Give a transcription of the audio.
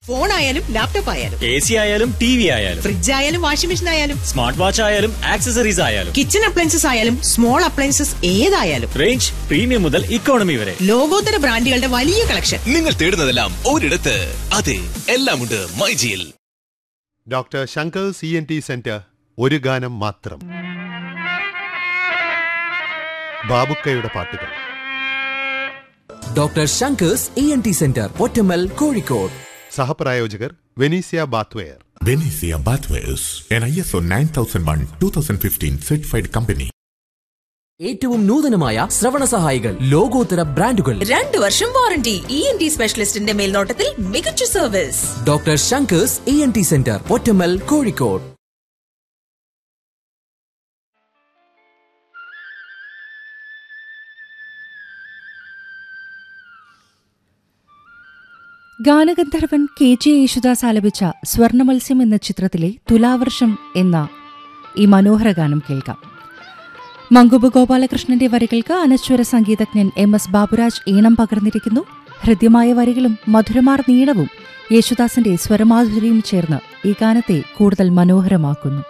Phone ആയാലും laptop ആയാലും A C ആയാലും ടി വി ആയാലും ഫ്രിഡ്ജ് ആയാലും വാഷിംഗ് മെഷീൻ ആയാലും സ്മാർട്ട് വാച്ച് ആയാലും ആക്സസറീസ് ആയാലും കിച്ചൺ അപ്ലയൻസസ് ആയാലും സ്മോൾ അപ്ലയൻസസ് ഏതായാലും റേഞ്ച് പ്രീമിയം മുതൽ ഇക്കോണമി വരെ ലോകോത്തര ബ്രാൻഡുകളുടെ വലിയ കളക്ഷൻ നിങ്ങൾ തേടുന്നതെല്ലാം ഒരിടത്ത് അതെ എല്ലാമുണ്ട് മൈജിയിൽ doctor Shankar C N T centre ഒരു ഗാനം മാത്രം ബാബുക്കയുടെ പാട്ടുകൾ doctor Shankar's E N T centre Pottammal Kozhikode സഹപ്രായോജകർ Benicia bathware Benicia Bathwares, an ISO 9001-2015 certified company. ഏറ്റവും നൂതനമായ ശ്രവണ സഹായികൾ ലോകോത്തര ബ്രാൻഡുകൾ രണ്ട് വർഷം വാറണ്ടി ഇ എൻ ടി സ്പെഷ്യലിസ്റ്റിന്റെ മേൽനോട്ടത്തിൽ മികച്ച service doctor Shankar's E N T centre Pottammal Kozhikode ഗാനഗന്ധർവൻ കെ ജെ യേശുദാസ് ആലപിച്ച സ്വർണമത്സ്യം എന്ന ചിത്രത്തിലെ തുലാവർഷം എന്ന ഈ മനോഹര ഗാനം കേൾക്കാം മങ്കുബ് ഗോപാലകൃഷ്ണന്റെ വരികൾക്ക് അനശ്വര സംഗീതജ്ഞൻ എം എസ് ബാബുരാജ് ഈണം പകർന്നിരിക്കുന്നു ഹൃദ്യമായ വരികളും മധുരമാർ നീളവും യേശുദാസിന്റെ സ്വരമാധുരിയും ചേർന്ന് ഈ ഗാനത്തെ കൂടുതൽ മനോഹരമാക്കുന്നു